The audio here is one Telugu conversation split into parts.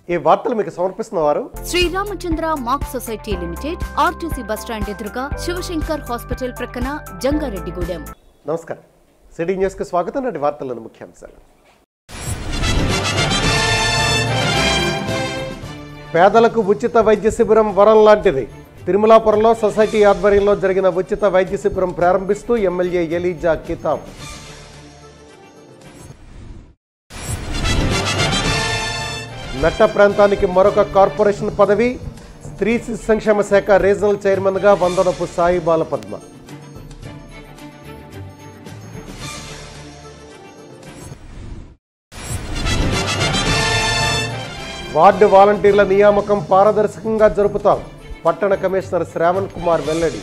ఈ వార్తలు మీకు సమర్పిస్తున్న వారు Sriramachandra mark society limited RTC bus stand ఎదురుగా శివశంకర్ హాస్పిటల్ ప్రక్కన జంగారెడ్డిగూడెం నమస్కారం సిటీ న్యూస్కి స్వాగతం నాటి వార్తలను ముఖ్యాంశాలు పేదలకు ఉచిత వైద్య శిబిరం వరం లాంటిది తిరుమలాపురంలో సొసైటీ ఆధ్వర్యంలో జరిగిన ఉచిత వైద్య శిబిరం ప్రారంభిస్తూ ఎమ్మెల్యే ఎలీజా కితాబ్ మెట్ట ప్రాంతానికి మరొక కార్పొరేషన్ పదవి స్త్రీ శిశు సంక్షేమ శాఖ రీజనల్ చైర్మన్గా వందనపు సాయి బాలపద్మ వార్డు వాలంటీర్ల నియామకం పారదర్శకంగా జరుపుతాం పట్టణ కమిషనర్ శ్రావణ్ కుమార్ వెల్లడి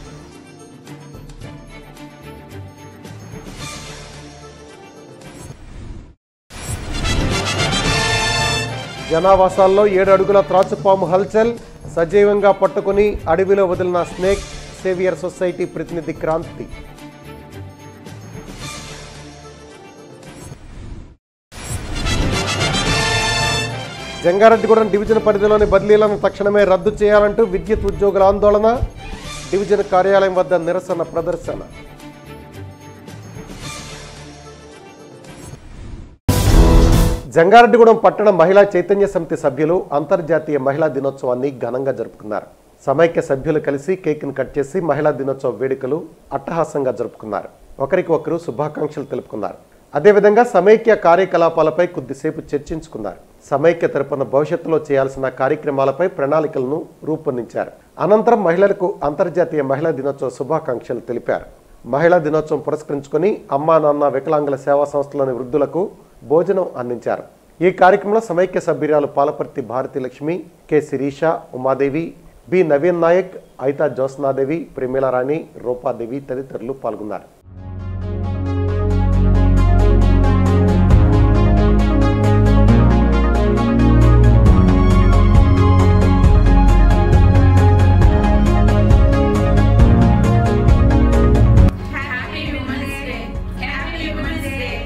జనావాసాల్లో ఏడు అడుగుల త్రాచుపాము హల్చల్ సజీవంగా పట్టుకుని అడవిలో వదిలిన స్నేక్ సేవియర్ సొసైటీ ప్రతినిధి క్రాంతి జంగారెడ్డిగూడెం డివిజన్ పరిధిలోని బదిలీలను తక్షణమే రద్దు చేయాలంటూ విద్యుత్ ఉద్యోగుల ఆందోళన డివిజన్ కార్యాలయం వద్ద నిరసన ప్రదర్శన జంగారెడ్డిగూడెం పట్టణ మహిళా చైతన్య సమితి సభ్యులు అంతర్జాతీయ మహిళా దినోత్సవాన్ని ఘనంగా జరుపుకున్నారు సమైక్య సభ్యులు కలిసి కేక్ను కట్ చేసి మహిళా దినోత్సవ వేడుకలు అట్టహాసంగా జరుపుకున్నారు ఒకరికి ఒకరు శుభాకాంక్షలు తెలుపుకున్నారు అదేవిధంగా సమైక్య కార్యకలాపాలపై కొద్దిసేపు చర్చించుకున్నారు సమైక్య తరపున భవిష్యత్తులో చేయాల్సిన కార్యక్రమాలపై ప్రణాళికలను రూపొందించారు అనంతరం మహిళలకు అంతర్జాతీయ మహిళా దినోత్సవ శుభాకాంక్షలు తెలిపారు మహిళా దినోత్సవం పురస్కరించుకొని అమ్మా నాన్న వికలాంగుల సేవా సంస్థలోని వృద్ధులకు భోజనం అందించారు ఈ కార్యక్రమంలో సమైక్య సభ్యురాలు పాలపర్తి భారతి లక్ష్మి కె శిరీష ఉమాదేవి బి నవీన్ నాయక్ ఐతా జ్యోత్స్నాదేవి ప్రేమిలారాణి రూపాదేవి తదితరులు పాల్గొన్నారు Happy Women's Day. Happy Women's Day.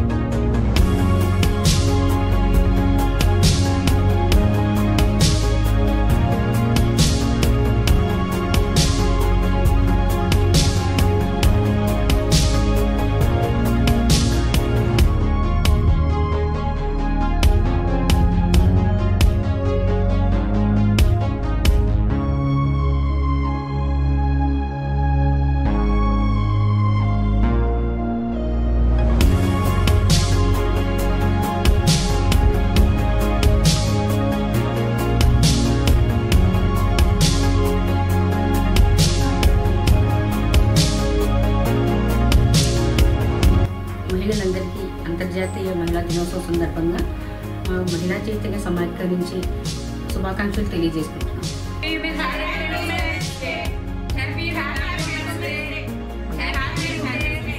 మహిళలందరికీ అంతర్జాతీయ మహిళా దినోత్సవం సందర్భంగా మా మహిళా చైతన్య సమాఖ్య నుంచి శుభాకాంక్షలు తెలియజేసుకుంటున్నాం Happy Women's Day. Happy Happy Women's Day. Happy Women's Day.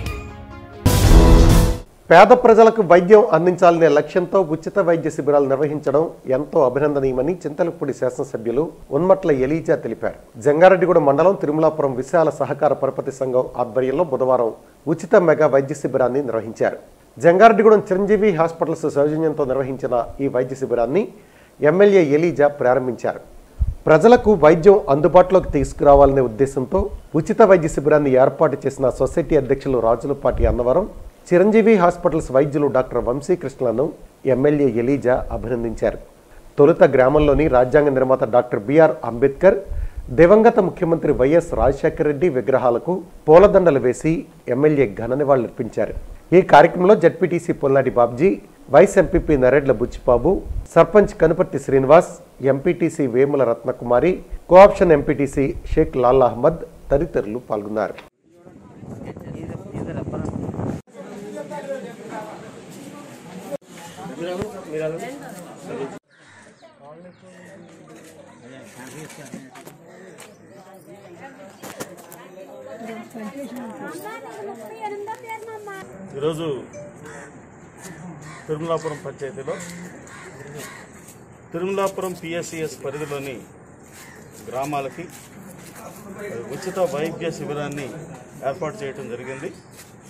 పేద ప్రజలకు వైద్యం అందించాలనే లక్ష్యంతో ఉచిత వైద్య శిబిరాలు నిర్వహించడం ఎంతో అభినందనీయమని చింతలపూడి శాసనసభ్యులు ఉన్మట్ల ఎలీజా తెలిపారు జంగారెడ్డిగూడ మండలం తిరుమలాపురం విశాల సహకార పరపతి సంఘం ఆధ్వర్యంలో బుధవారం ఉచిత మెగా వైద్య శిబిరాన్ని నిర్వహించారు జంగారెడ్డిగూడెం చిరంజీవి హాస్పిటల్స్ సౌజన్యంతో నిర్వహించిన ఈ వైద్య శిబిరాన్ని ఎమ్మెల్యే ఎలీజా ప్రారంభించారు ప్రజలకు వైద్యం అందుబాటులోకి తీసుకురావాలనే ఉద్దేశంతో ఉచిత వైద్య శిబిరాన్ని ఏర్పాటు చేసిన సొసైటీ అధ్యక్షులు రాజులపాటి అన్నవరం చిరంజీవి హాస్పిటల్స్ వైద్యులు డాక్టర్ వంశీకృష్ణలను ఎమ్మెల్యే ఎలీజా అభినందించారు తొలుత గ్రామంలోని రాజ్యాంగ నిర్మాత డాక్టర్ బిఆర్ అంబేద్కర్ దివంగత ముఖ్యమంత్రి వైఎస్ రాజశేఖర రెడ్డి విగ్రహాలకు పూలదండలు వేసి ఎమ్మెల్యే ఘన నివాళులర్పించారు ఈ కార్యక్రమంలో ZPTC Polladi Babji vice MPP Naredla Buchibabu sarpanch Kanuparthi Srinivas MPTC Vemula Ratnakumari cooption MPTC Sheikh Lal Ahmed తదితరులు పాల్గొన్నారు ఈరోజు తిరుమలాపురం పంచాయతీలో తిరుమలాపురం పిఎస్సిఎస్ పరిధిలోని గ్రామాలకి ఉచిత వైద్య శిబిరాన్ని ఏర్పాటు చేయడం జరిగింది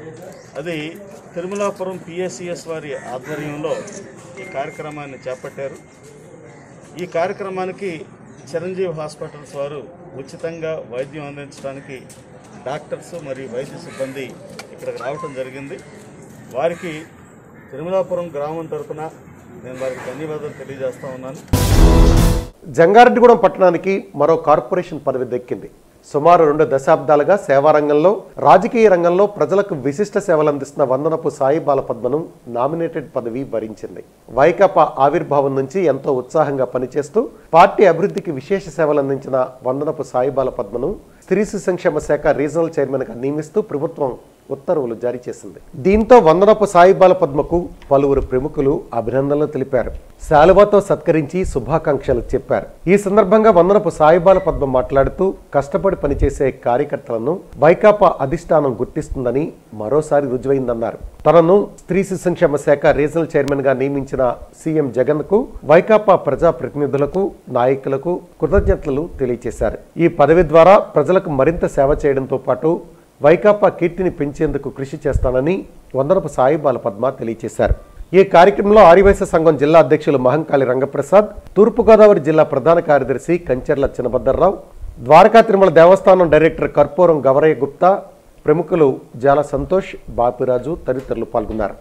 అది తిరుమలాపురం పిఎస్సిఎస్ వారి ఆధ్వర్యంలో ఈ కార్యక్రమాన్ని చేపట్టారు ఈ కార్యక్రమానికి చిరంజీవి హాస్పిటల్స్ వారు ఉచితంగా వైద్యం అందించడానికి డాక్టర్స్ మరియు వైద్య సిబ్బంది ఇక్కడికి రావటం జరిగింది వారికి తిరుమలాపురం గ్రామం తరపున నేను వారికి ధన్యవాదాలు తెలియజేస్తా ఉన్నాను జంగారెడ్డిగూడెం పట్టణానికి మరో కార్పొరేషన్ పదవి దక్కింది సుమారు రెండు దశాబ్దాలుగా సేవారంగంలో రాజకీయ రంగంలో ప్రజలకు విశిష్ట సేవలు అందిస్తున్న వందనపు సాయి బాలపద్మను నామినేటెడ్ పదవి భరించింది వైకాపా ఆవిర్భావం నుంచి ఎంతో ఉత్సాహంగా పనిచేస్తూ పార్టీ అభివృద్ధికి విశేష సేవలు అందించిన వందనపు సాయి బాలపద్మను స్త్రీ శిశు సంక్షేమ శాఖ రీజనల్ చైర్మన్గా నియమిస్తూ ప్రభుత్వం ఉత్తర్వులు జారీ చేసింది దీంతో వందనపు సాయి బాలపద్మకు పలువురు ప్రముఖులు అభినందనలు తెలిపారు శాలువాతో సత్కరించి శుభాకాంక్షలు చెప్పారు ఈ సందర్భంగా వందనపు సాయి బాలపద్మ మాట్లాడుతూ కష్టపడి పనిచేసే కార్యకర్తలను వైకాపా అధిష్టానం గుర్తిస్తుందని మరోసారి రుజువైందన్నారు తనను స్త్రీ శిశు సంక్షేమ శాఖ రీజనల్ చైర్మన్ గా నియమించిన సీఎం జగన్ కు వైకాపా ప్రజా ప్రతినిధులకు నాయకులకు కృతజ్ఞతలు తెలియజేశారు ఈ పదవి ద్వారా ప్రజలకు మరింత సేవ చేయడంతో పాటు వైకాపా కీర్తిని పెంచేందుకు కృషి చేస్తానని వందనపు సాయి బాలపద్మ తెలియజేశారు ఈ కార్యక్రమంలో ఆర్యవైశ్య సంఘం జిల్లా అధ్యక్షులు మహంకాళి రంగప్రసాద్ తూర్పుగోదావరి జిల్లా ప్రధాన కార్యదర్శి కంచెర్ల చినభద్రరావు ద్వారకా తిరుమల దేవస్థానం డైరెక్టర్ కర్పూరం గవరయ్య గుప్తా ప్రముఖులు జాల సంతోష్ బాపిరాజు తదితరులు పాల్గొన్నారు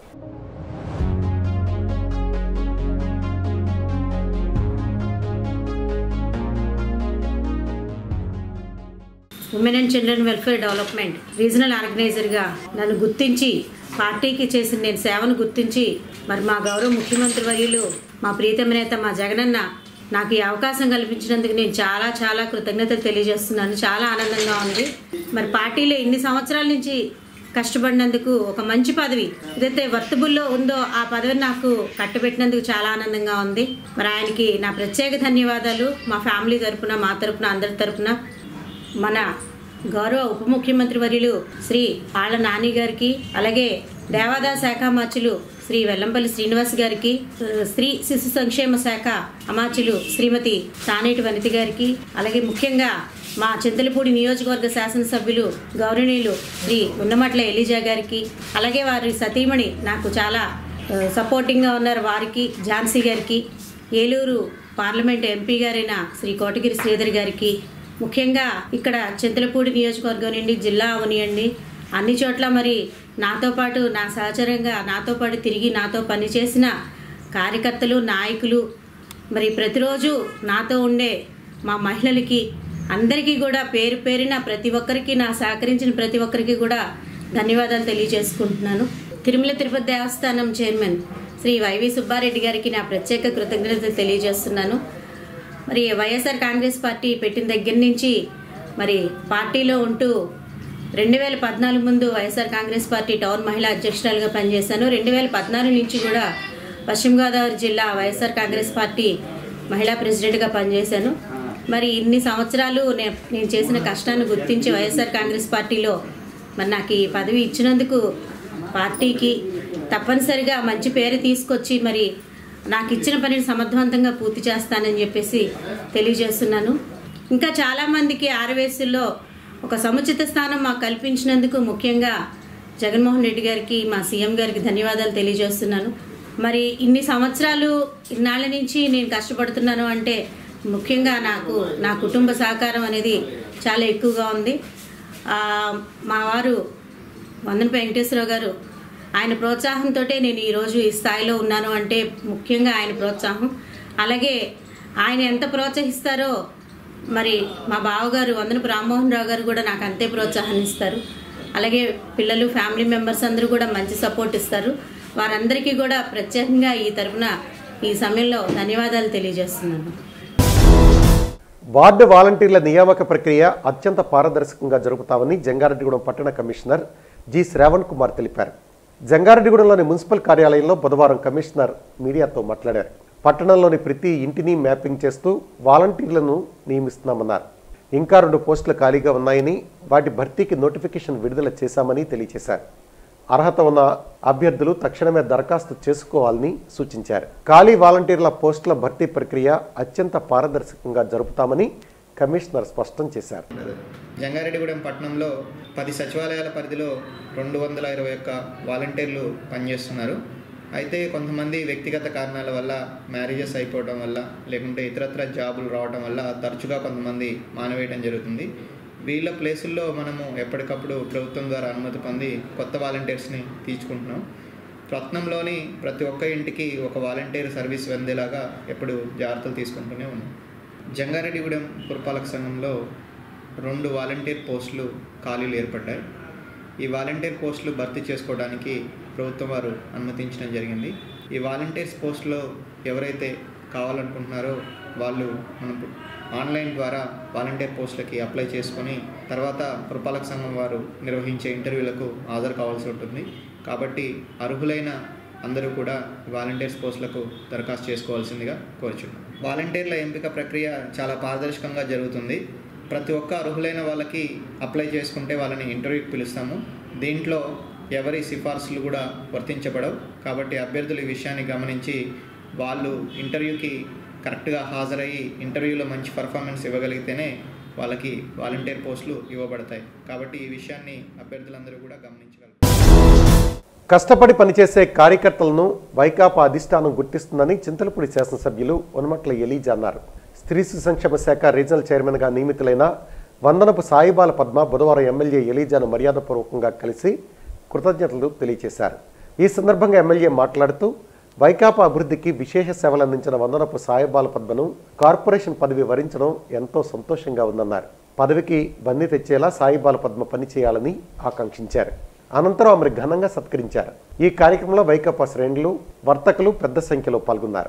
women and children welfare development regional ఆర్గనైజర్గా నన్ను గుర్తించి పార్టీకి చేసిన నేను సేవను గుర్తించి మరి మా గౌరవ ముఖ్యమంత్రి వర్యులు మా ప్రీతమ నేత మా జగనన్న నాకు ఈ అవకాశం కల్పించినందుకు నేను చాలా చాలా కృతజ్ఞతలు తెలియజేస్తున్నాను చాలా ఆనందంగా ఉంది మరి పార్టీలో ఇన్ని సంవత్సరాల నుంచి కష్టపడినందుకు ఒక మంచి పదవి ఏదైతే వర్తబుల్లో ఉందో ఆ పదవిని నాకు కట్టబెట్టినందుకు చాలా ఆనందంగా ఉంది మరి ఆయనకి నా ప్రత్యేక ధన్యవాదాలు మా ఫ్యామిలీ తరపున మా తరపున అందరి తరపున మన గౌరవ ఉప ముఖ్యమంత్రి వర్యులు శ్రీ ఆళ్ల నాని గారికి అలాగే దేవాదాయ శాఖ అమాచులు శ్రీ వెల్లంపల్లి శ్రీనివాస్ గారికి ఆ, స్త్రీ శిశు సంక్షేమ శాఖ అమాచులు శ్రీమతి తానేటి వనిత గారికి అలాగే ముఖ్యంగా మా చింతలపూడి నియోజకవర్గ శాసనసభ్యులు గౌరవనీయులు శ్రీ ఉన్నమట్ల ఎలిజా గారికి అలాగే వారి సతీమణి నాకు చాలా ఆ, సపోర్టింగ్గా ఉన్నారు వారికి ఝాన్సీ గారికి ఏలూరు పార్లమెంట్ ఎంపీ గారైన శ్రీ కోటగిరి శ్రీధర్ గారికి ముఖ్యంగా ఇక్కడ చింతలపూడి నియోజకవర్గం నుండి జిల్లా అవనియండి అన్ని చోట్ల మరి నాతో పాటు నా సహచరంగా నాతో పాటు తిరిగి నాతో పనిచేసిన కార్యకర్తలు నాయకులు మరి ప్రతిరోజు నాతో ఉండే మా మహిళలకి అందరికీ కూడా పేరు పేరిన ప్రతి ఒక్కరికి నా సహకరించిన ప్రతి ఒక్కరికి కూడా ధన్యవాదాలు తెలియజేసుకుంటున్నాను తిరుమల తిరుపతి దేవస్థానం చైర్మన్ శ్రీ వైవి సుబ్బారెడ్డి గారికి నా ప్రత్యేక కృతజ్ఞతలు తెలియజేస్తున్నాను మరి వైఎస్ఆర్ కాంగ్రెస్ పార్టీ పెట్టిన దగ్గర నుంచి మరి పార్టీలో ఉంటూ రెండు వేల పద్నాలుగు ముందు వైఎస్ఆర్ కాంగ్రెస్ పార్టీ టౌన్ మహిళా అధ్యక్షురాలుగా పనిచేశాను రెండు వేల పద్నాలుగు నుంచి కూడా పశ్చిమ గోదావరి జిల్లా వైఎస్ఆర్ కాంగ్రెస్ పార్టీ మహిళా ప్రెసిడెంట్గా పనిచేశాను మరి ఇన్ని సంవత్సరాలు నే- నేను చేసిన కష్టాన్ని గుర్తించి వైఎస్ఆర్ కాంగ్రెస్ పార్టీలో మరి నాకు ఈ పదవి ఇచ్చినందుకు పార్టీకి తప్పనిసరిగా మంచి పేరు తీసుకొచ్చి మరి నాకు ఇచ్చిన పనిని సమర్థవంతంగా పూర్తి చేస్తానని చెప్పేసి తెలియజేస్తున్నాను ఇంకా చాలామందికి ఆర్వేసుల్లో ఒక సముచిత స్థానం మాకు కల్పించినందుకు ముఖ్యంగా జగన్మోహన్ రెడ్డి గారికి మా సీఎం గారికి ధన్యవాదాలు తెలియజేస్తున్నాను మరి ఇన్ని సంవత్సరాలు ఇన్నాళ్ళ నుంచి నేను కష్టపడుతున్నాను అంటే ముఖ్యంగా నాకు నా కుటుంబ సహకారం అనేది చాలా ఎక్కువగా ఉంది ఆ, మా వారు వందనపై వెంకటేశ్వరరావు గారు ఆయన ప్రోత్సాహంతో నేను ఈరోజు ఈ స్థాయిలో ఉన్నాను అంటే ముఖ్యంగా ఆయన ప్రోత్సాహం అలాగే ఆయన ఎంత ప్రోత్సహిస్తారో మరి మా బావగారు వందనపు రామ్మోహన్ రావు గారు కూడా నాకు అంతే ప్రోత్సాహాన్ని ఇస్తారు అలాగే పిల్లలు ఫ్యామిలీ మెంబర్స్ అందరూ కూడా మంచి సపోర్ట్ ఇస్తారు వారందరికీ కూడా ప్రత్యేకంగా ఈ తరఫున ఈ సమయంలో ధన్యవాదాలు తెలియజేస్తున్నాను వార్డు వాలంటీర్ల నియామక ప్రక్రియ అత్యంత పారదర్శకంగా జరుపుతామని జంగారెడ్డిగూడెం పట్టణ కమిషనర్ జి శ్రావణ్ కుమార్ తెలిపారు జంగారెడ్డిగూడెంలోని మున్సిపల్ కార్యాలయంలో బుధవారం కమిషనర్ మీడియాతో మాట్లాడారు పట్టణంలోని ప్రతి ఇంటిని మ్యాపింగ్ చేస్తూ వాలంటీర్లను నియమిస్తున్నామన్నారు ఇంకా రెండు పోస్టులు ఖాళీగా ఉన్నాయని వాటి భర్తీకి నోటిఫికేషన్ విడుదల చేశామని తెలియజేశారు అర్హత ఉన్న అభ్యర్థులు తక్షణమే దరఖాస్తు చేసుకోవాలని సూచించారు ఖాళీ వాలంటీర్ల పోస్టుల భర్తీ ప్రక్రియ అత్యంత పారదర్శకంగా జరుపుతామని కమిషనర్ స్పష్టం చేశారు జంగారెడ్డిగూడెం పట్టణంలో పది సచివాలయాల పరిధిలో రెండు వందల ఇరవై ఒక్క వాలంటీర్లు పనిచేస్తున్నారు అయితే కొంతమంది వ్యక్తిగత కారణాల వల్ల మ్యారేజెస్ అయిపోవడం వల్ల లేకుంటే ఇతరత్ర జాబులు రావడం వల్ల తరచుగా కొంతమంది మానవేయడం జరుగుతుంది వీళ్ళ ప్లేసుల్లో మనము ఎప్పటికప్పుడు ప్రభుత్వం ద్వారా అనుమతి పొంది కొత్త వాలంటీర్స్ని తీసుకుంటున్నాం రత్నంలోని ప్రతి ఒక్క ఇంటికి ఒక వాలంటీర్ సర్వీస్ వెందేలాగా ఎప్పుడు జాగ్రత్తలు తీసుకుంటూనే ఉన్నాం జంగారెడ్డిగూడెం పురపాలక సంఘంలో రెండు వాలంటీర్ పోస్టులు ఖాళీలు ఏర్పడ్డాయి ఈ వాలంటీర్ పోస్టులు భర్తీ చేసుకోవడానికి ప్రభుత్వం వారు అనుమతించడం జరిగింది ఈ వాలంటీర్స్ పోస్టులో ఎవరైతే కావాలనుకుంటున్నారో వాళ్ళు మనం ఆన్లైన్ ద్వారా వాలంటీర్ పోస్టులకి అప్లై చేసుకొని తర్వాత పురపాలక సంఘం వారు నిర్వహించే ఇంటర్వ్యూలకు హాజరు కావాల్సి ఉంటుంది కాబట్టి అర్హులైన అందరూ కూడా వాలంటీర్స్ పోస్టులకు దరఖాస్తు చేసుకోవాల్సిందిగా కోరుచున్నాం వాలంటీర్ల ఎంపిక ప్రక్రియ చాలా పారదర్శకంగా జరుగుతుంది ప్రతి ఒక్క అర్హులైన వాళ్ళకి అప్లై చేసుకుంటే వాళ్ళని ఇంటర్వ్యూకి పిలుస్తాము దీంట్లో ఎవరి సిఫార్సులు కూడా వర్తించబడవు కాబట్టి అభ్యర్థులు ఈ విషయాన్ని గమనించి వాళ్ళు ఇంటర్వ్యూకి కరెక్ట్గా హాజరయ్యి ఇంటర్వ్యూలో మంచి పర్ఫార్మెన్స్ ఇవ్వగలిగితేనే వాళ్ళకి వాలంటీర్ పోస్టులు ఇవ్వబడతాయి కాబట్టి ఈ విషయాన్ని అభ్యర్థులందరూ కూడా గమనించగలరు కష్టపడి పనిచేసే కార్యకర్తలను వైకాపా అధిష్టానం గుర్తిస్తుందని చింతలపూడి శాసనసభ్యులు వనమట్ల ఎలీజా అన్నారు స్త్రీ శిశు సంక్షేమ శాఖ రీజనల్ చైర్మన్గా నియమితులైన వందనపు సాయిబాల పద్మ బుధవారం ఎమ్మెల్యే ఎలీజాను మర్యాదపూర్వకంగా కలిసి కృతజ్ఞతలు తెలియజేశారు ఈ సందర్భంగా ఎమ్మెల్యే మాట్లాడుతూ వైకాపా అభివృద్ధికి విశేష సేవలు అందించిన వందనపు సాయిబాల పద్మను కార్పొరేషన్ పదవి వరించడం ఎంతో సంతోషంగా ఉందన్నారు పదవికి బన్ని తెచ్చేలా సాయిబాల పద్మ పనిచేయాలని ఆకాంక్షించారు అనంతరం ఆమెను ఘనంగా సత్కరించారు ఈ కార్యక్రమంలో వైకాపా శ్రేణులు వర్తకులు పెద్ద సంఖ్యలో పాల్గొన్నారు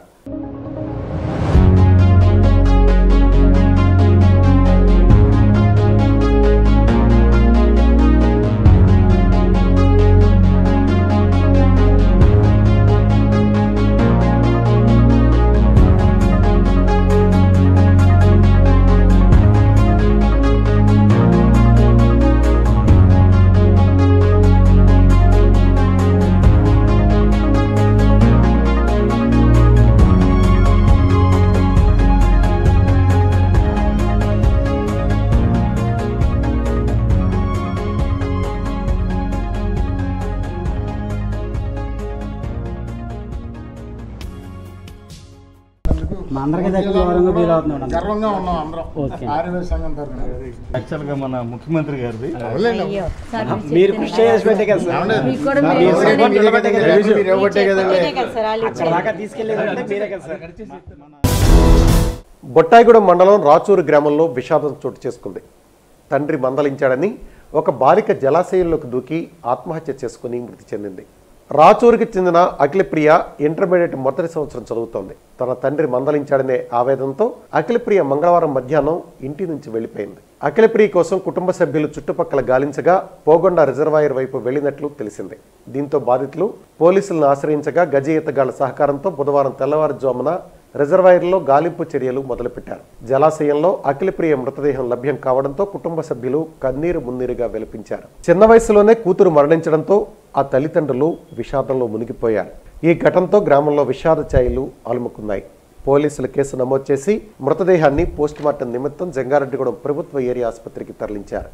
మా అందరికీ దగ్గర గౌరవంగా ఫీల్ అవుతున్నాడు గర్వంగా ఉన్నాం అందరం ఓకే. ఆర్యవేశ సంఘం తరఫున యాక్చువల్గా మన ముఖ్యమంత్రి గారిది మీరు కృషి చేసి పెట్టే కదా సార్ మీరు సపోర్ట్ నిలబెట్టే కదా సార్. మీరు ఇవ్వబట్టే కదండి అక్కడ దాకా తీసుకెళ్ళేది అంటే మీరే కదా సార్ బొట్టాయిగూడెం మండలం రాచూరు గ్రామంలో విషాదం చోటు చేసుకుంది తండ్రి మందలించాడని ఒక బాలిక జలాశయంలోకి దూకి ఆత్మహత్య చేసుకుని మృతి చెందింది రాచూరుకి చెందిన అఖిలప్రియ ఇంటర్మీడియట్ మొదటి సంవత్సరం చదువుతోంది తన తండ్రి మందలించాడనే ఆవేదనతో అఖిలప్రియ మంగళవారం మధ్యాహ్నం ఇంటి నుంచి వెళ్లిపోయింది అఖిలప్రియ కోసం కుటుంబ సభ్యులు చుట్టుపక్కల గాలించగా పోగొండ రిజర్వాయర్ వైపు వెళ్లినట్లు తెలిసింది దీంతో బాధితులు పోలీసులను ఆశ్రయించగా గజ ఈతగాళ్ల సహకారంతో బుధవారం తెల్లవారుజామున రిజర్వాయర్లో గాలింపు చర్యలు మొదలుపెట్టారు జలాశయంలో అఖిలప్రియ మృతదేహం లభ్యం కావడంతో కుటుంబ సభ్యులు కన్నీరు మున్నీరుగా వెలిపించారు చిన్న వయసులోనే కూతురు మరణించడంతో ఆ తల్లిదండ్రులు విషాదంలో మునిగిపోయారు ఈ ఘటనతో గ్రామంలో విషాద ఛాయలు అలుముకున్నాయి పోలీసులు కేసు నమోదు చేసి మృతదేహాన్ని పోస్టుమార్టం నిమిత్తం జంగారెడ్డిగూడెం ప్రభుత్వ ఏరియా ఆసుపత్రికి తరలించారు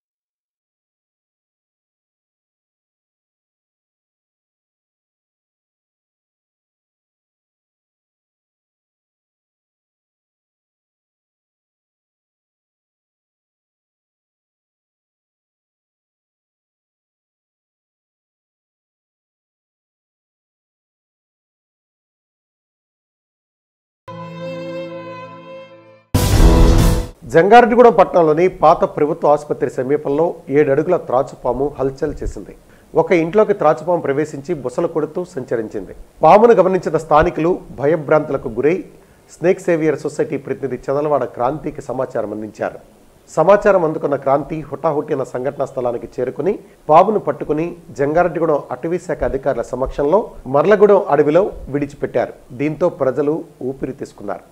జంగారెడ్డిగూడెం పట్టణంలోని పాత ప్రభుత్వ ఆసుపత్రి సమీపంలో ఏడు అడుగుల త్రాచుపాము హల్చల్ చేసింది ఒక ఇంట్లోకి త్రాచుపాము ప్రవేశించి బుసలు కొడుతూ సంచరించింది పామును గమనించిన స్థానికులు భయభ్రాంతులకు గురై స్నేక్ సేవియర్ సొసైటీ ప్రతినిధి చదలవాడ క్రాంతికి సమాచారం అందించారు సమాచారం అందుకున్న క్రాంతి హుటాహుటిన సంఘటనా స్థలానికి చేరుకుని పామును పట్టుకుని జంగారెడ్డిగూడెం అటవీ శాఖ అధికారుల సమక్షంలో మర్లగూడెం అడవిలో విడిచిపెట్టారు దీంతో ప్రజలు ఊపిరి తీసుకున్నారు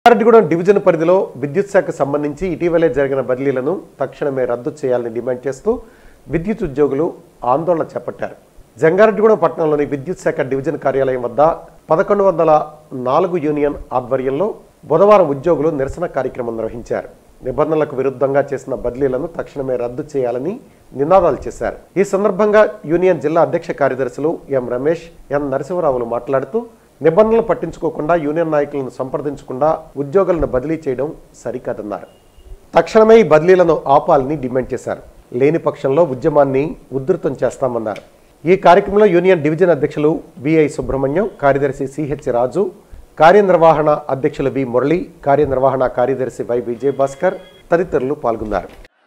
రంగారెడ్డిగూడెం డివిజన్ పరిధిలో విద్యుత్ శాఖకు సంబంధించి ఇటీవలే జరిగిన బదిలీలను తక్షణమే రద్దు చేయాలని డిమాండ్ చేస్తూ విద్యుత్ ఉద్యోగులు ఆందోళన చేపట్టారు జంగారెడ్డిగూడెం పట్టణంలోని విద్యుత్ శాఖ డివిజన్ కార్యాలయం వద్ద పదకొండు వందల నాలుగు యూనియన్ ఆధ్వర్యంలో బుధవారం ఉద్యోగులు నిరసన కార్యక్రమం నిర్వహించారు నిబంధనలకు విరుద్ధంగా చేసిన బదిలీలను తక్షణమే రద్దు చేయాలని నినాదాలు చేశారు ఈ సందర్భంగా యూనియన్ జిల్లా అధ్యక్ష కార్యదర్శులు ఎం రమేష్ ఎన్ నరసింహరావులు మాట్లాడుతూ నిబంధనలు పట్టించుకోకుండా యూనియన్ నాయకులను సంప్రదించకుండా ఉద్యోగులను బదిలీ చేయడం సరికాదన్నారు తక్షణమే ఈ బదిలీలను ఆపాలని డిమాండ్ చేశారు లేని పక్షంలో ఉద్యమాన్ని ఉధృతం చేస్తామన్నారు ఈ కార్యక్రమంలో యూనియన్ డివిజన్ అధ్యక్షులు బిఐ సుబ్రహ్మణ్యం కార్యదర్శి సిహెచ్ రాజు కార్యనిర్వహణ అధ్యక్షులు బి మురళి కార్యనిర్వహణ కార్యదర్శి వై విజయభాస్కర్ తదితరులు పాల్గొన్నారు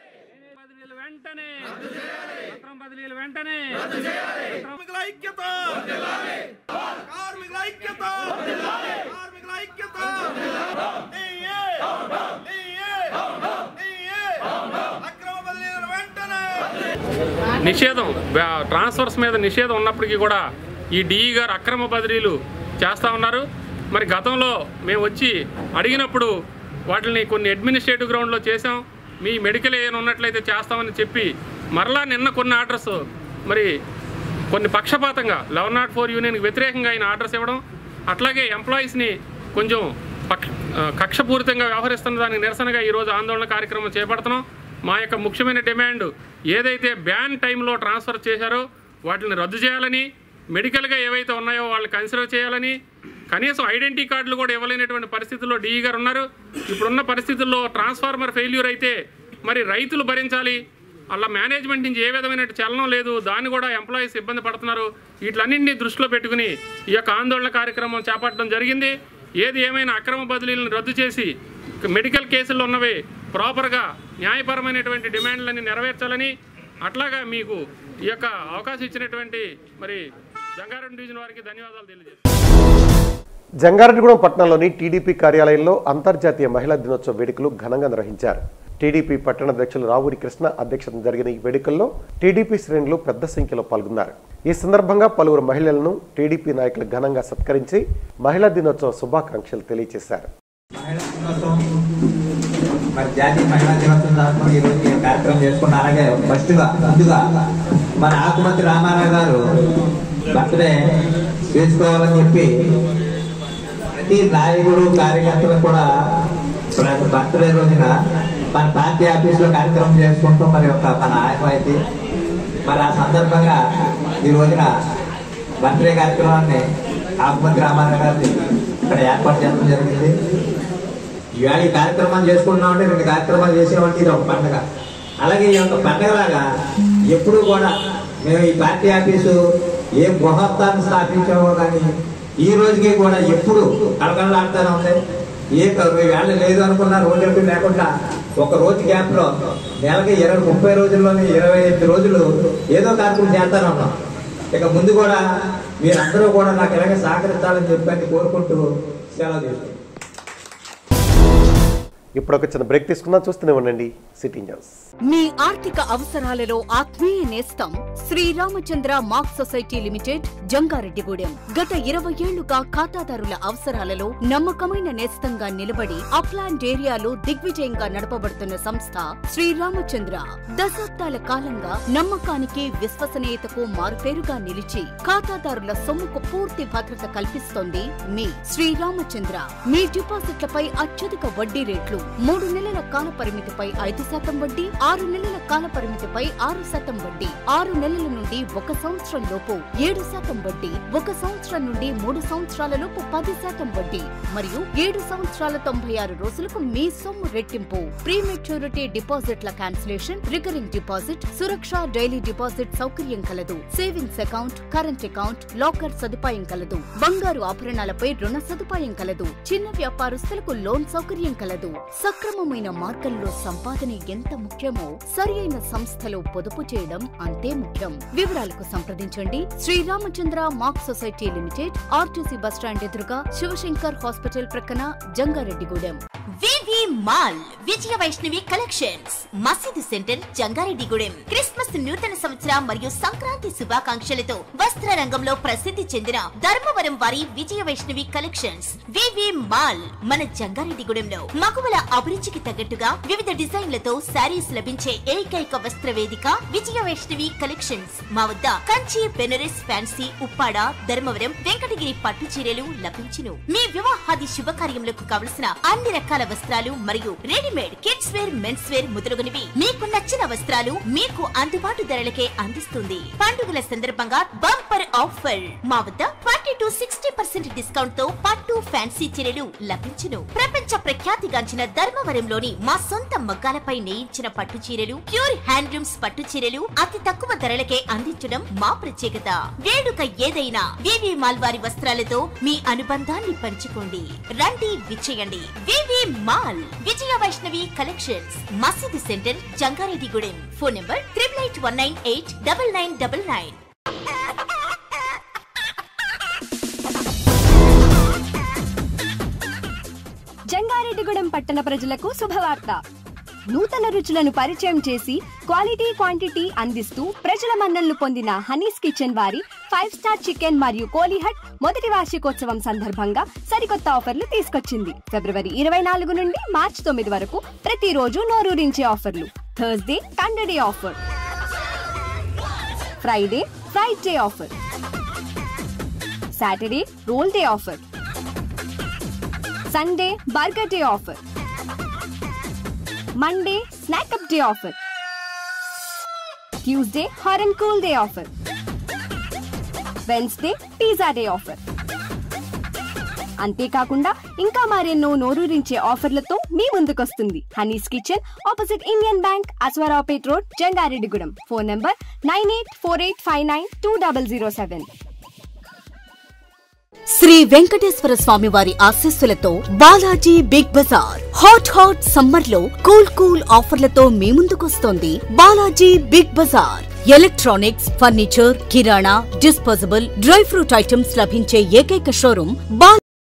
కార్మికుల ఐక్యత కార్మికుల ఐక్యత కార్మికుల ఐక్యత నీయే నీయే నీయే అక్రమ బదిలీల వెంటనే నిషేధం బ్యా- ట్రాన్స్ఫర్స్ మీద నిషేధం ఉన్నప్పటికీ కూడా ఈ డిఈ గారు అక్రమ బదిలీలు చేస్తూ ఉన్నారు మరి గతంలో మేము వచ్చి అడిగినప్పుడు వాటిని కొన్ని అడ్మినిస్ట్రేటివ్ గ్రౌండ్లో చేసాం మీ మెడికల్ ఏమైనా ఉన్నట్లయితే చేస్తామని చెప్పి మరలా నిన్న కొన్ని ఆర్డర్స్ మరి కొన్ని పక్షపాతంగా లెవెన్ నాట్ ఫోర్ యూనియన్కి వ్యతిరేకంగా ఆయన ఆర్డర్స్ ఇవ్వడం అట్లాగే ఎంప్లాయీస్ని కొంచెం పక్ష ఆ, కక్షపూరితంగా వ్యవహరిస్తున్న దానికి నిరసనగా ఈరోజు ఆందోళన కార్యక్రమం చేపడుతున్నాం మా యొక్క ముఖ్యమైన డిమాండ్ ఏదైతే బ్యాన్ టైంలో ట్రాన్స్ఫర్ చేశారో వాటిని రద్దు చేయాలని మెడికల్గా ఏవైతే ఉన్నాయో వాళ్ళని కన్సిడర్ చేయాలని కనీసం ఐడెంటిటీ కార్డులు కూడా ఇవ్వలేనటువంటి పరిస్థితుల్లో డిఈ గారు ఉన్నారు ఇప్పుడున్న పరిస్థితుల్లో ట్రాన్స్ఫార్మర్ ఫెయిల్యూర్ అయితే మరి రైతులు భరించాలి అలా మేనేజ్మెంట్ నుంచి ఏ విధమైన చలనం లేదు దాన్ని కూడా ఎంప్లాయీస్ ఇబ్బంది పడుతున్నారు వీటిలన్నింటినీ దృష్టిలో పెట్టుకుని ఈ యొక్క ఆందోళన కార్యక్రమం చేపట్టడం జరిగింది ఏది ఏమైనా అక్రమ బదిలీలను రద్దు చేసి మెడికల్ కేసుల్లో ఉన్నవి ప్రాపర్గా న్యాయపరమైనటువంటి డిమాండ్లని నెరవేర్చాలని అట్లాగా మీకు ఈ యొక్క అవకాశం ఇచ్చినటువంటి మరి జంగారెడ్డి డివిజన్ వారికి ధన్యవాదాలు తెలియజేస్తాను జంగారెడ్డిగూడెం పట్టణంలోని టీడీపీ కార్యాలయంలో అంతర్జాతీయ మహిళా దినోత్సవ వేడుకలు ఘనంగా నిర్వహించారు టీడీపీ పట్టణ అధ్యక్షులు రావూరి కృష్ణ అధ్యక్షతన జరిగిన ఈ వేడుకల్లో టీడీపీ శ్రేణులు పెద్ద సంఖ్యలో పాల్గొన్నారు ఈ సందర్భంగా పలువురు మహిళలను టీడీపీ నాయకులు ఘనంగా సత్కరించి మహిళా దినోత్సవ శుభాకాంక్షలు తెలియజేశారు మరి జాతీయ మహిళా దినోత్సవం సందర్భంగా ఈ రోజు ఈ కార్యక్రమం చేసుకున్న అలాగే ఫస్ట్ గా ముందుగా మన ఆకుమతి రామారావు గారు బర్త్డే చేసుకోవాలని చెప్పి ప్రతి నాయకుడు కార్యకర్తలు కూడా ప్రతి బర్త్డే రోజున మన పార్టీ ఆఫీసులో కార్యక్రమం చేసుకుంటూ మరి ఒక మన ఆనవాయితీ మరి ఆ సందర్భంగా ఈ రోజున బర్త్డే కార్యక్రమాన్ని ఆకుమతి రామారావు గారిని ఇక్కడ ఏర్పాటు చేయడం జరిగింది ఇవాళ ఈ కార్యక్రమాలు చేసుకుంటున్నాం అంటే రెండు కార్యక్రమాలు చేసేవాళ్ళకి ఇది ఒక పండగ అలాగే ఈ యొక్క పండగలాగా ఎప్పుడూ కూడా మేము ఈ పార్టీ ఆఫీసు ఏ ముహూర్తాన్ని స్థాపించామో కానీ ఈ రోజుకి కూడా ఎప్పుడు కలకలలాడుతూనే ఉంది ఏ క- వేళ లేదు అనుకున్న రోజు లేకుండా ఒక రోజు గ్యాప్ లో నెలకి ఇరవై ముప్పై రోజుల్లోనే ఇరవై ఐదు రోజులు ఏదో కార్యక్రమం చేస్తానే ఉన్నాం ఇక ముందు కూడా మీరందరూ కూడా నాకు ఎలాగ సహకరించాలని చెప్పని కోరుకుంటూ సెలవు తీసుకుంటాం ఇప్పుడు ఒక చిన్న బ్రేక్ తీసుకుందాం చూస్తూనే ఉండండి సిటీ న్యూస్ మీ ఆర్థిక అవసరాలలో ఆత్మీయ నేస్తం Sriramachandra mark society limited Jangareddygudem గత ఇరవై ఏళ్లుగా ఖాతాదారుల అవసరాలలో నమ్మకమైన నేస్తంగా నిలబడి అప్లాండ్ ఏరియాలో దిగ్విజయంగా నడపబడుతున్న సంస్థ శ్రీరామచంద్ర దశాబ్దాల కాలంగా నమ్మకానికి విశ్వసనీయతకు మారుపేరుగా నిలిచి ఖాతాదారుల సొమ్ముకు పూర్తి భద్రత కల్పిస్తోంది మీ శ్రీరామచంద్ర మీ డిపాజిట్లపై అత్యధిక వడ్డీ రేట్లు మూడు నెలల కాల పరిమితిపై ఐదు శాతం వడ్డీ ఆరు నెలల కాల పరిమితిపై ఆరు శాతం వడ్డీ ఆరు నెలల నుండి ఒక సంవత్సరం లోపు ఏడు శాతం వడ్డీ ఒక సంవత్సరం నుండి మూడు సంవత్సరాల లోపు పది శాతం వడ్డీ మరియు ఏడు సంవత్సరాల తొంభై ఆరు రోజులకు మీ సొమ్ము రెట్టింపు ప్రీ మెచ్యూరిటీ డిపాజిట్ల cancellation recurring deposit Suraksha daily deposit సౌకర్యం కలదు savings account current account locker సదుపాయం కలదు బంగారు ఆభరణాలపై రుణ సదుపాయం కలదు చిన్న వ్యాపారస్తులకు లోన్ సౌకర్యం కలదు సక్రమమైన మార్గంలో సంపాదనే ఆదాయం ఎంత ముఖ్యమో సరియైన సంస్థలో పొదుపు చేయడం అంతే ముఖ్యం వివరాలకు సంప్రదించండి Sriramachandra MAC society limited RTC bus stand ఎదురుగా శివశంకర్ హాస్పిటల్ ప్రక్కన Jangareddygudem VV mall Vijaya Vaishnavi collections మసీదు సెంటర్ జంగారెడ్డిగూడెం క్రిస్మస్ నూతన సంవత్సర మరియు సంక్రాంతి శుభాకాంక్షలతో వస్త్ర రంగంలో ప్రసిద్ధి చెందిన ధర్మవరం వారి Vijaya Vaishnavi collections VV mall మన జంగారెడ్డిగూడెంలో మగువల అభిరుచికి తగ్గట్టుగా వివిధ డిజైన్లతో శారీస్ లభించే ఏకైక వస్త్ర వేదిక విజయ వైష్ణవి కలెక్షన్స్ మా వద్ద కంచి బెనరస్ ఫ్యాన్సీ ఉప్పాడ ధర్మవరం వెంకటగిరి పట్టు చీరలు లభించును మీ వివాహాది శుభకార్యములకు కావలసిన అన్ని రకాల వస్త్రాలు మరియు readymade kids wear mens wear మొదలగునవి మీకు నచ్చిన వస్త్రాలు మీకు అందుబాటు ధరలకే అందిస్తుంది పండుగల సందర్భంగా బంపర్ ఆఫర్ మా వద్ద twenty to sixty percent discount తో పట్టు ఫ్యాన్సీ చీరలు లభించును ప్రపంచ ప్రఖ్యాతిగాంచిన ధర్మవరంలోని మా సొంత మగ్గాలపై నేయించిన పట్టు చీరలు ప్యూర్ హ్యాండ్లూమ్స్ పట్టు చీరలు అతి తక్కువ ధరలకే అందించడం మా ప్రత్యేకత వేడుక ఏదైనా వివి మాల్ వారి వస్త్రాలతో మీ అనుబంధాన్ని పంచుకోండి రండి విచ్చేయండి VV mall Vijaya Vaishnavi collections మసీదు centre Jangareddygudem phone number triple eight one nine eight double nine double nine Jangareddygudem పట్టణ ప్రజలకు శుభవార్త నూతన రుచులను పరిచయం చేసి క్వాలిటీ క్వాంటిటీ అందిస్తూ ప్రజల మన్ననలు పొందిన హనీస్ కిచెన్ వారి ఫైవ్ స్టార్ చికెన్ మరియు కోలి హట్ మొదటి వార్షికోత్సవం సందర్భంగా సరికొత్త ఆఫర్లు తీసుకొచ్చి ఫిబ్రవరి ఇరవై నాలుగు నుండి మార్చి తొమ్మిది వరకు ప్రతిరోజు నోరూరించే ఆఫర్లు Thursday day offer Friday fried day offer Saturday roll day offer Sunday burger day offer Monday snack up day offer Tuesday hot and cool day offer Wednesday pizza day offer అంతేకాకుండా ఇంకా మరెన్నో నోరూరించే ఆఫర్లతో మీ ముందుకొస్తుంది Honey's Kitchen opposite Indian Bank Ashwaraopet road Jangareddygudem phone number nine eight four eight five nine two double zero seven Sri Venkateswara Swami వారి ఆశీస్సులతో Balaji big Bazaar hot hot summer లో కూల్ కూల్ ఆఫర్లతో మీ ముందుకొస్తోంది Balaji big bazaar electronics furniture కిరాణా డిస్పోజబుల్ డ్రై ఫ్రూట్ ఐటమ్స్ లభించే ఏకైక షోరూం బా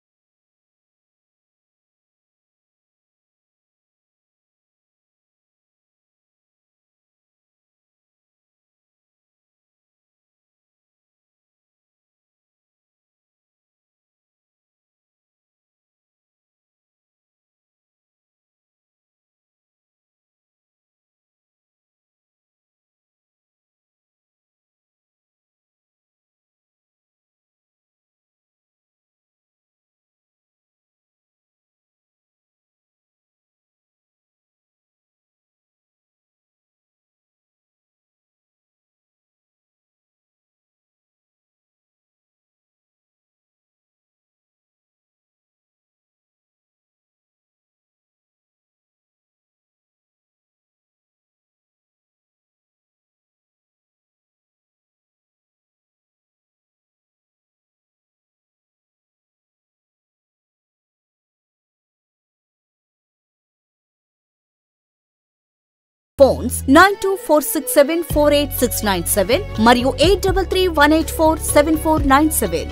phones nine two four six seven four eight six nine seven మరియు eight double three one eight four seven four nine seven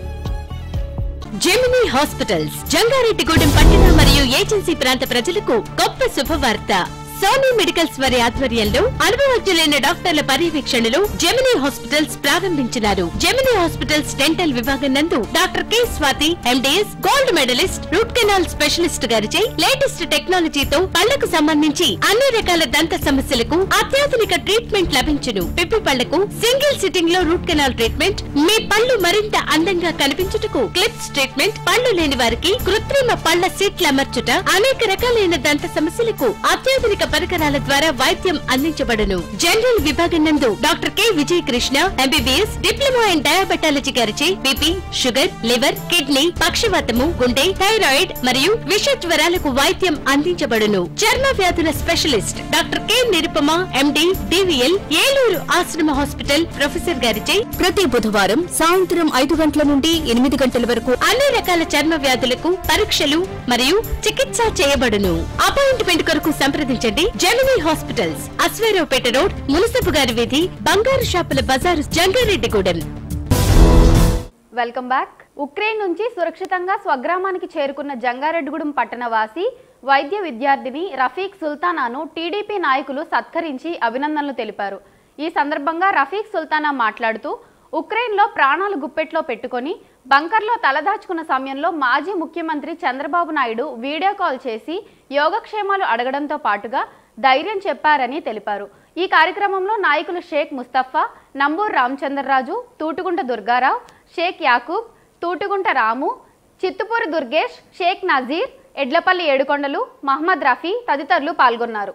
Gemini hospitals Jangareddygudem పట్టణ మరియు ఏజెన్సీ ప్రాంత ప్రజలకు గొప్ప శుభవార్త సోనీ మెడికల్స్ వారి ఆధ్వర్యంలో అనుభవజ్ఞులైన డాక్టర్ల పర్యవేక్షణలో జెమినీ హాస్పిటల్స్ ప్రారంభించినారు జెమినీ హాస్పిటల్స్ డెంటల్ విభాగం నందు doctor K Swathi MDS gold medalist root canal specialist గారిచే లేటెస్ట్ టెక్నాలజీతో పళ్లకు సంబంధించి అన్ని రకాల దంత సమస్యలకు అత్యాధునిక ట్రీట్మెంట్ లభించును పిప్పి పళ్లకు సింగిల్ సిట్టింగ్ లో రూట్ కెనాల్ ట్రీట్మెంట్ మీ పళ్ళు మరింత అందంగా కనిపించుటకు క్లిప్స్ ట్రీట్మెంట్ పళ్ళు లేని వారికి కృత్రిమ పళ్ల సీట్లు అమర్చుట అనేక రకాలైన దంత సమస్యలకు అత్యాధునిక పరికరాల ద్వారా వైద్యం అందించబడును జనరల్ విభాగం నందు doctor K Vijaya Krishna MBBS diploma in diabetology గారిచే బీపీ షుగర్ లివర్ కిడ్నీ పక్షవాతము గుండె థైరాయిడ్ మరియు విష జ్వరాలకు వైద్యం అందించబడును చర్మ వ్యాధుల specialist doctor K Nirupama MD DVL Eluru Ashram hospital professor గారిచే ప్రతి బుధవారం సాయంత్రం ఐదు గంటల నుండి ఎనిమిది గంటల వరకు అన్ని రకాల చర్మ వ్యాధులకు పరీక్షలు మరియు చికిత్స చేయబడును అపాయింట్మెంట్ కొరకు సంప్రదించండి చేరుకోండి జెమినీ హాస్పిటల్స్ అశ్వారావుపేట రోడ్ మునసపు గారి వీధి బంగారు షాపుల బజారు జంగారెడ్డిగూడెం వెల్కమ్ బ్యాక్ ఉక్రెయిన్ నుంచి సురక్షితంగా స్వగ్రామానికి చేరుకున్న జంగారెడ్డిగూడెం పట్టణవాసి వైద్య విద్యార్థిని రఫీక్ సుల్తానాను టీడీపీ నాయకులు సత్కరించి అభినందనలు తెలిపారు ఈ సందర్భంగా రఫీక్ సుల్తానా మాట్లాడుతూ ఉక్రెయిన్లో ప్రాణాలు గుప్పెట్లో పెట్టుకొని బంకర్లో తలదాచుకున్న సమయంలో మాజీ ముఖ్యమంత్రి చంద్రబాబు నాయుడు వీడియో కాల్ చేసి యోగక్షేమాలు అడగడంతో పాటుగా ధైర్యం చెప్పారని తెలిపారు ఈ కార్యక్రమంలో నాయకులు షేక్ ముస్తఫా నంబూర్ రామచంద్రరాజు తూటుగుంట దుర్గారావు షేక్ యాకూబ్ తూటుగుంట రాము చిత్తుపూరి దుర్గేష్ షేక్ నజీర్ ఎడ్లపల్లి ఏడుకొండలు మహమ్మద్ రఫీ తదితరులు పాల్గొన్నారు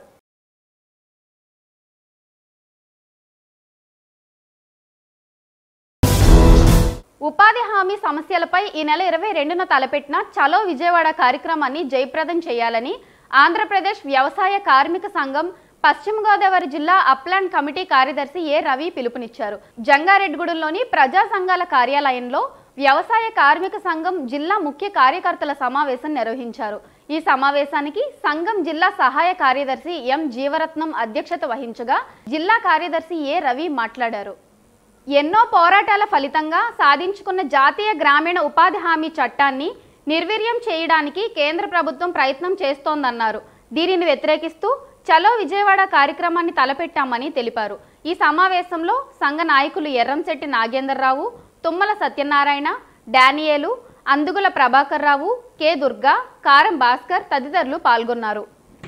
ఉపాధి హామీ సమస్యలపై ఈ నెల ఇరవై రెండున తలపెట్టిన చలో విజయవాడ కార్యక్రమాన్ని జయప్రదం చేయాలని ఆంధ్రప్రదేశ్ వ్యవసాయ కార్మిక సంఘం పశ్చిమ గోదావరి జిల్లా అప్లాండ్ కమిటీ కార్యదర్శి ఏ రవి పిలుపునిచ్చారు జంగారెడ్డిగూడెంలోని ప్రజా సంఘాల కార్యాలయంలో వ్యవసాయ కార్మిక సంఘం జిల్లా ముఖ్య కార్యకర్తల సమావేశం నిర్వహించారు ఈ సమావేశానికి సంఘం జిల్లా సహాయ కార్యదర్శి ఎం జీవరత్నం అధ్యక్షత వహించగా జిల్లా కార్యదర్శి ఏ రవి మాట్లాడారు ఎన్నో పోరాటాల ఫలితంగా సాధించుకున్న జాతీయ గ్రామీణ ఉపాధి హామీ చట్టాన్ని నిర్వీర్యం చేయడానికి కేంద్ర ప్రభుత్వం ప్రయత్నం చేస్తోందన్నారు దీనిని వ్యతిరేకిస్తూ చలో విజయవాడ కార్యక్రమాన్ని తలపెట్టామని తెలిపారు ఈ సమావేశంలో సంఘ నాయకులు ఎర్రంశెట్టి నాగేంద్రరావు తుమ్మల సత్యనారాయణ డానియేలు అందుగుల ప్రభాకర్ రావు కె దుర్గా కారం భాస్కర్ తదితరులు పాల్గొన్నారు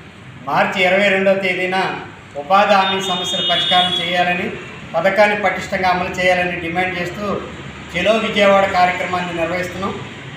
మార్చి ఇరవై రెండవ తేదీన ఉపాధి హామీ సమస్యల పరిష్కారం చేయాలని పథకాన్ని పటిష్టంగా అమలు చేయాలని డిమాండ్ చేస్తూ చెలో విజయవాడ కార్యక్రమాన్ని నిర్వహిస్తున్నాం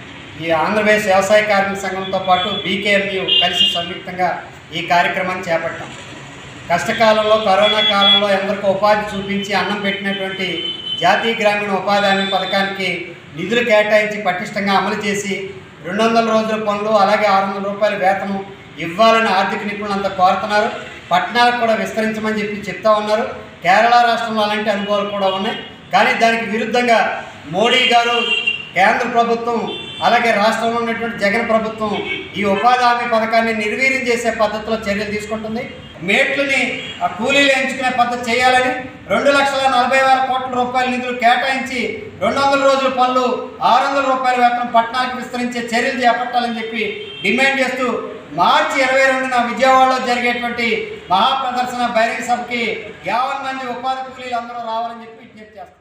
ఈ ఆంధ్రప్రదేశ్ వ్యవసాయ కార్మిక సంఘంతో పాటు బీకేఎంయు కలిసి సంయుక్తంగా ఈ కార్యక్రమాన్ని చేపట్టాం కష్టకాలంలో కరోనా కాలంలో ఎందరికో ఉపాధి చూపించి అన్నం పెట్టినటువంటి జాతీయ గ్రామీణ ఉపాధి హామీ పథకానికి నిధులు కేటాయించి పటిష్టంగా అమలు చేసి రెండు వందల రోజుల పనులు అలాగే ఆరు వందల రూపాయల వేతనం ఇవ్వాలని ఆర్థిక నిపుణులు అంతా కోరుతున్నారు పట్టణాలకు కూడా విస్తరించమని చెప్పి చెప్తా ఉన్నారు కేరళ రాష్ట్రంలో అలాంటి అనుభవాలు కూడా ఉన్నాయి కానీ దానికి విరుద్ధంగా మోడీ గారు కేంద్ర ప్రభుత్వం అలాగే రాష్ట్రంలో ఉన్నటువంటి జగన్ ప్రభుత్వం ఈ ఉపాధి హామీ పథకాన్ని నిర్వీర్యం చేసే పద్ధతిలో చర్యలు తీసుకుంటుంది మేట్లని ఆ కూలీలు ఎంచుకునే పద్ధతి చేయాలని రెండు లక్షల నలభై వేల కోట్ల రూపాయల నిధులు కేటాయించి రెండు వందల రోజుల పనులు ఆరు వందల రూపాయల వేతనం పట్టణాలకు విస్తరించే చర్యలు చేపట్టాలని చెప్పి డిమాండ్ చేస్తూ మార్చి ఇరవై రెండున విజయవాడలో జరిగేటువంటి మహాప్రదర్శన బహిరంగ సభకి యావన్ మంది ఉపాధి కూలీలు అందరూ రావాలని చెప్పి విజ్ఞప్తి చేస్తారు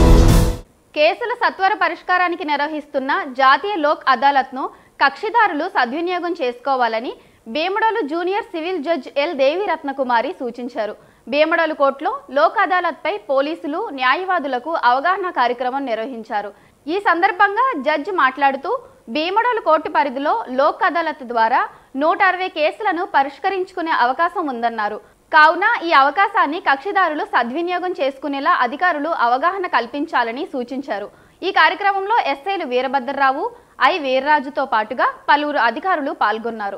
కేసుల సత్వర పరిష్కారానికి నిర్వహిస్తున్న జాతీయ లోక్ అదాలత్ను కక్షిదారులు సద్వినియోగం చేసుకోవాలని Bhimadolu junior civil judge L Deviratnakumari సూచించారు భీమడోలు కోర్టులో లోక్ అదాలత్పై పోలీసులు న్యాయవాదులకు అవగాహన కార్యక్రమం నిర్వహించారు ఈ సందర్భంగా జడ్జి మాట్లాడుతూ భీమడోలు కోర్టు పరిధిలో లోక్ అదాలత్ ద్వారా నూట అరవై కేసులను పరిష్కరించుకునే అవకాశం ఉందన్నారు కావున ఈ అవకాశాన్ని కక్షిదారులు సద్వినియోగం చేసుకునేలా అధికారులు అవగాహన కల్పించాలని సూచించారు ఈ కార్యక్రమంలో ఎస్ఐలు వీరభద్రరావు ఐ వీర్రాజుతో పాటుగా పలువురు అధికారులు పాల్గొన్నారు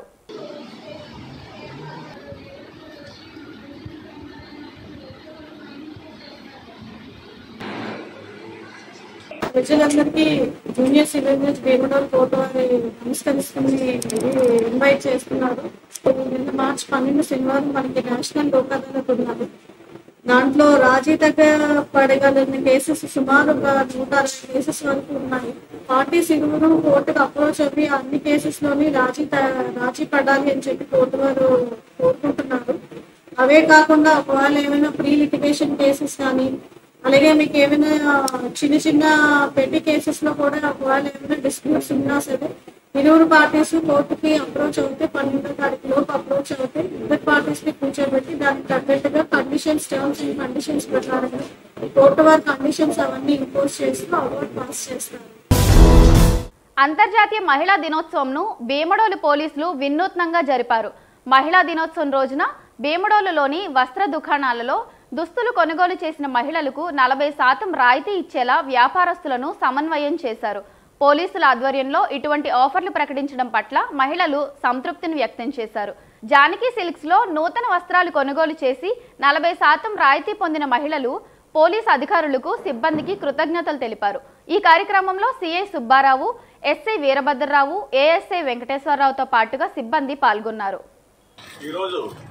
ప్రజలందరికీ junior civil judge Bhimadol court వారి నమస్కరిస్తుంది ఇన్వైట్ చేస్తున్నారు నిన్న మార్చ్ పన్నెండు శనివారం మనకి నేషనల్ లోక్ అదాలత్ ఉన్నది దాంట్లో రాజీ దగ్గర పడగలిగిన కేసెస్ సుమారు ఒక నూట అరవై కేసెస్ వరకు ఉన్నాయి పార్టీస్ ఇరువురు కోర్టుకు అప్రోచ్ అవి అన్ని కేసెస్ లోని రాజీ త- రాజీ పడాలి అని చెప్పి కోర్టు వారు కోరుకుంటున్నారు అవే కాకుండా ఒకవేళ ఏమైనా ప్రీ లిటిగేషన్ కేసెస్ కానీ అలాగే మీకు ఏమైనా చిన్న చిన్న పెట్టి కేసెస్ లో కూడా ఒకవేళ ఏమైనా డిస్ప్యూట్స్ ఉన్నా సరే ఇరువురు పార్టీస్ కోర్టుకి అప్రోచ్ అవుతే పన్నెండో తారీఖు లోపు అప్రోచ్ అవుతే ఇద్దరు పార్టీస్ ని కూర్చోబెట్టి దానికి తగ్గట్టుగా కండిషన్స్ టర్మ్స్ అండ్ కండిషన్స్ ప్రకారంగా కోర్టు వారి కండిషన్స్ అవన్నీ ఇంపోజ్ చేస్తూ అవార్డు పాస్ చేస్తారు అంతర్జాతీయ మహిళా దినోత్సవంను భీమడోలు పోలీసులు వినూత్నంగా జరిపారు మహిళా దినోత్సవం రోజున భీమడోలులోని వస్త్ర దుకాణాలలో దుస్తులు కొనుగోలు చేసిన మహిళలకు నలభై శాతం రాయితీ ఇచ్చేలా వ్యాపారస్తులను సమన్వయం చేశారు పోలీసుల ఆధ్వర్యంలో ఇటువంటి ఆఫర్లు ప్రకటించడం పట్ల మహిళలు సంతృప్తిని వ్యక్తం చేశారు జానకి సిల్క్స్ లో నూతన వస్త్రాలు కొనుగోలు చేసి నలభై శాతం రాయితీ పొందిన మహిళలు పోలీస్ అధికారులకు సిబ్బందికి కృతజ్ఞతలు తెలిపారు ఈ కార్యక్రమంలో CI Subbarao SI Veerabhadrarao ASI వెంకటేశ్వరరావుతో పాటుగా సిబ్బంది పాల్గొన్నారు ఈరోజు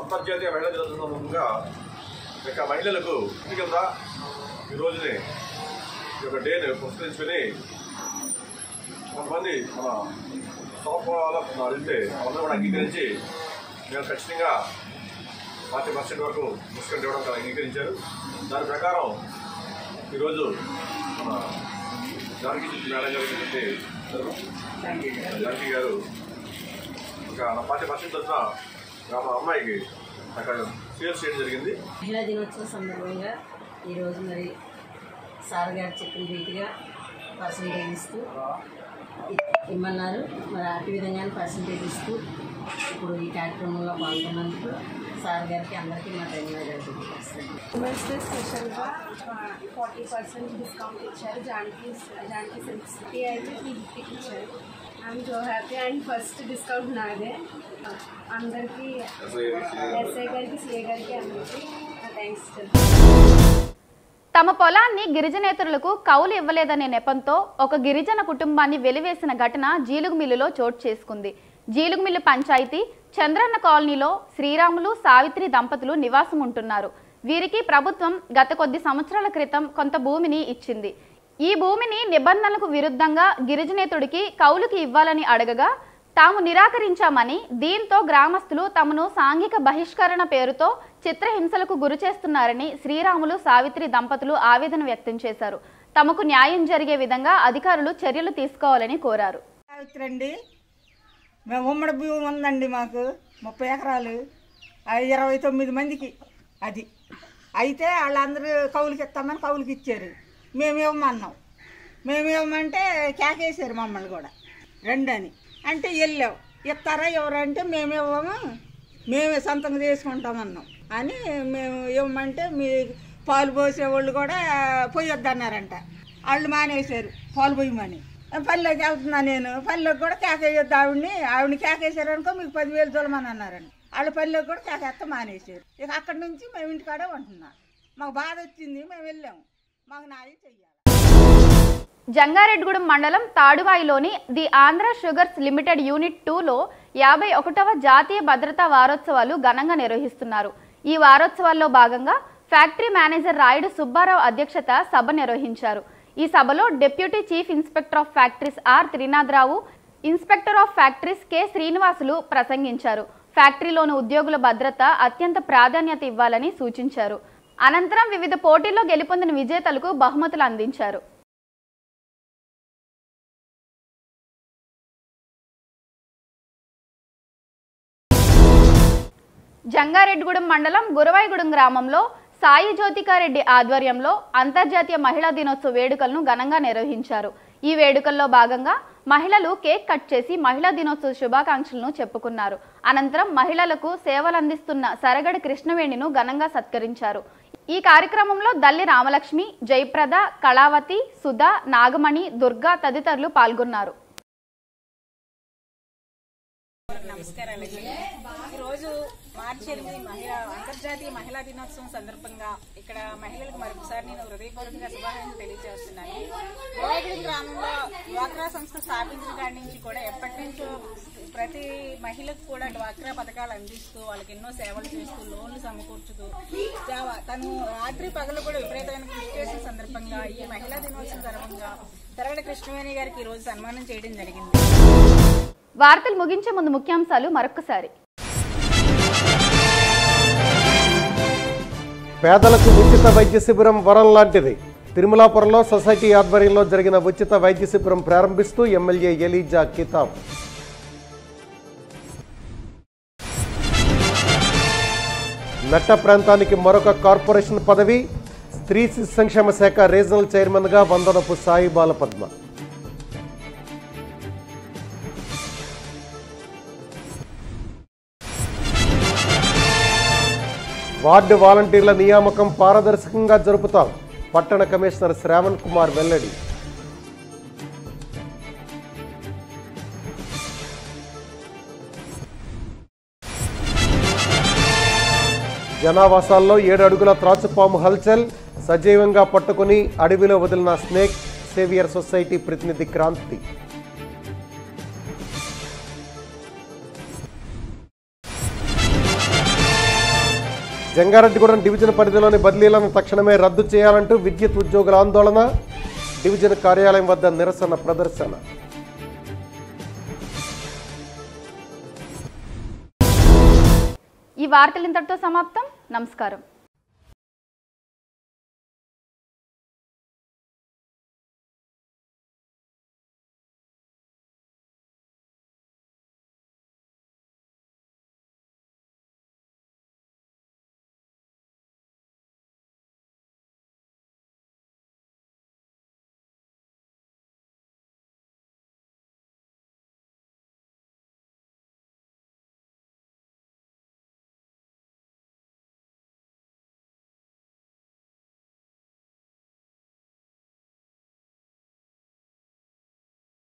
అంతర్జాతీయ మహిళా దినోత్సవం సందర్భంగా ఇక మహిళలకు ఇంటి కింద ఈ రోజుని ఈ యొక్క డేని పురస్కరించుకొని కొంతమంది మన సోపాలో వెళ్తే వాళ్ళందరూ కూడా అంగీకరించి మేము ఖచ్చితంగా ఫార్టీ పర్సెంట్ వరకు డిస్కౌంట్ ఇవ్వడం అంగీకరించారు దాని ప్రకారం ఈరోజు మన జానకి మేడం గారు జానకి గారు ఒక ఫార్టీ పర్సెంట్ వచ్చిన మా అమ్మాయికి అక్కడ సేల్స్ చేయడం జరిగింది మహిళా దినోత్సవం సందర్భంగా ఈరోజు మరి సార్ గారు చెప్పిన రీతిగా పర్సంటేజ్ ఇస్తూ ఇ- ఇమ్మన్నారు మరి అటు విధంగానే పర్సంటేజ్ ఇస్తూ ఇప్పుడు ఈ కార్యక్రమంలో పాల్గొన్నందుకు సార్ గారికి అందరికీ మా ధన్యవాదాలు తెలియజేస్తాను ఉమెన్స్ డే స్పెషల్గా ఫార్టీ పర్సెంట్ డిస్కౌంట్ ఇచ్చారు జానకి జానకి సిల్క్స్ అయితే త్రీ ఫిఫ్టీకి ఇచ్చారు I'm so happy and first discount నాదే అందరికీ ఎస్ఐ గారికి సిఏ గారికి అందరికీ థ్యాంక్స్ తమ పొలాన్ని గిరిజనేతరులకు కౌలు ఇవ్వలేదనే నెపంతో ఒక గిరిజన కుటుంబాన్ని వెలివేసిన ఘటన జీలుగుమిల్లులో చోటు చేసుకుంది జీలుగుమిల్లు పంచాయతీ చంద్రన్న కాలనీలో శ్రీరాములు సావిత్రి దంపతులు నివాసం ఉంటున్నారు వీరికి ప్రభుత్వం గత కొద్ది సంవత్సరాల క్రితం కొంత భూమిని ఇచ్చింది ఈ భూమిని నిబంధనలకు విరుద్ధంగా గిరిజనేతుడికి కౌలుకి ఇవ్వాలని అడగగా తాము నిరాకరించామని దీంతో గ్రామస్తులు తమను సాంఘిక బహిష్కరణ పేరుతో చిత్రహింసలకు గురి చేస్తున్నారని శ్రీరాములు సావిత్రి దంపతులు ఆవేదన వ్యక్తం చేశారు తమకు న్యాయం జరిగే విధంగా అధికారులు చర్యలు తీసుకోవాలని కోరారు సావిత్రి అండి మేము ఉమ్మడి భూమి ఉందండి మాకు ముప్పై ఎకరాలు అది ఇరవై తొమ్మిది మందికి అది అయితే వాళ్ళందరూ కౌలుకి ఇస్తామని కౌలుకి ఇచ్చారు మేము ఇవ్వమన్నాం మేము ఇవ్వమంటే కేకేసారు మమ్మల్ని కూడా రండి అని అంటే వెళ్ళాం ఇస్తారా ఎవరంటే మేము ఇవ్వము మేమే సొంతంగా చేసుకుంటామన్నాం అని మేము ఇవ్వమంటే మీ పాలు పోసేవాళ్ళు కూడా పోయొద్దన్నారంట వాళ్ళు మానేశారు పాలు పోయమని పల్లెకి వెళ్తున్నా నేను పల్లెకి కూడా కేకేయొద్దు ఆవిడని ఆవిడని కేకేశారు అనుకో మీకు పదివేలు చూడమని అన్నారండి వాళ్ళ పల్లెకి కూడా కేకేస్తే మానేశారు ఇక అక్కడి నుంచి మేము ఇంటికాడే ఉంటున్నాం మాకు బాధ వచ్చింది మేము వెళ్ళాము మాకు న్యాయం చెయ్యాలి జంగారెడ్డిగూడెం మండలం తాడువాయిలోని the Andhra sugars limited unit టూలో యాభై ఒకటవ జాతీయ భద్రతా వారోత్సవాలు ఘనంగా నిర్వహిస్తున్నారు ఈ వారోత్సవాల్లో భాగంగా ఫ్యాక్టరీ మేనేజర్ రాయుడు సుబ్బారావు అధ్యక్షత సభ నిర్వహించారు ఈ సభలో deputy chief inspector of factories R Trinadharao inspector of factories K Srinivasulu ప్రసంగించారు ఫ్యాక్టరీలోని ఉద్యోగుల భద్రత అత్యంత ప్రాధాన్యత ఇవ్వాలని సూచించారు అనంతరం వివిధ పోటీల్లో గెలుపొందిన విజేతలకు బహుమతులు అందించారు జంగారెడ్డిగూడెం మండలం గురవాయిగూడెం గ్రామంలో సాయి జ్యోతికారెడ్డి ఆధ్వర్యంలో అంతర్జాతీయ మహిళా దినోత్సవ వేడుకలను ఘనంగా నిర్వహించారు ఈ వేడుకల్లో భాగంగా మహిళలు కేక్ కట్ చేసి మహిళా దినోత్సవ శుభాకాంక్షలను చెప్పుకున్నారు అనంతరం మహిళలకు సేవలందిస్తున్న సరగడి కృష్ణవేణిను ఘనంగా సత్కరించారు ఈ కార్యక్రమంలో దల్లి రామలక్ష్మి జయప్రద కళావతి సుధా నాగమణి దుర్గా తదితరులు పాల్గొన్నారు నమస్కారాలండి ఈరోజు మార్చి ఎనిమిది మహిళా అంతర్జాతీయ మహిళా దినోత్సవం సందర్భంగా ఇక్కడ మహిళలకు మరొకసారి నేను హృదయపూర్వకంగా శుభాకాంక్షలు తెలియజేస్తున్నాను గోవాగూడెం గ్రామంలో డ్వాక్రా సంస్థ స్థాపించిన కాడి నుంచి కూడా ఎప్పటి నుంచో ప్రతి మహిళకు కూడా డ్వాక్రా పథకాలు అందిస్తూ వాళ్ళకి ఎన్నో సేవలు చేస్తూ లోన్లు సమకూర్చుతూ సేవ- తను రాత్రి పగలు కూడా విపరీతమైన కృషి చేసిన సందర్భంగా ఈ మహిళా దినోత్సవం సందర్భంగా తెరగడ కృష్ణవేణి గారికి ఈ రోజు సన్మానం చేయడం జరిగింది వార్తలు ముగించే ముందు ముఖ్యాంశాలు మరొకసారి పేదలకు ఉచిత వైద్య శిబిరం వరం లాంటిది తిరుమలాపురంలో సొసైటీ ఆధ్వర్యంలో జరిగిన ఉచిత వైద్య శిబిరం ప్రారంభిస్తూ ఎమ్మెల్యే ఎలీజా కితాబ్ మెట్ట ప్రాంతానికి మరొక కార్పొరేషన్ పదవి స్త్రీ శిశు సంక్షేమ శాఖ రీజనల్ చైర్మన్గా వందనపు సాయి బాలపద్మ వార్డు వాలంటీర్ల నియామకం పారదర్శకంగా జరుపుతాం పట్టణ కమిషనర్ శ్రావణ్ కుమార్ వెల్లడి జనావాసాల్లో ఏడు అడుగుల త్రాచుపాము హల్చల్ సజీవంగా పట్టుకుని అడవిలో వదిలిన స్నేక్ సేవియర్ సొసైటీ ప్రతినిధి క్రాంతి జంగారెడ్డిగూడెం డివిజన్ పరిధిలోని బదిలీలను తక్షణమే రద్దు చేయాలంటూ విద్యుత్ ఉద్యోగుల ఆందోళన డివిజన్ కార్యాలయం వద్ద నిరసన ప్రదర్శన ఈ వార్తలు ఇంతటితో సమాప్తం నమస్కారం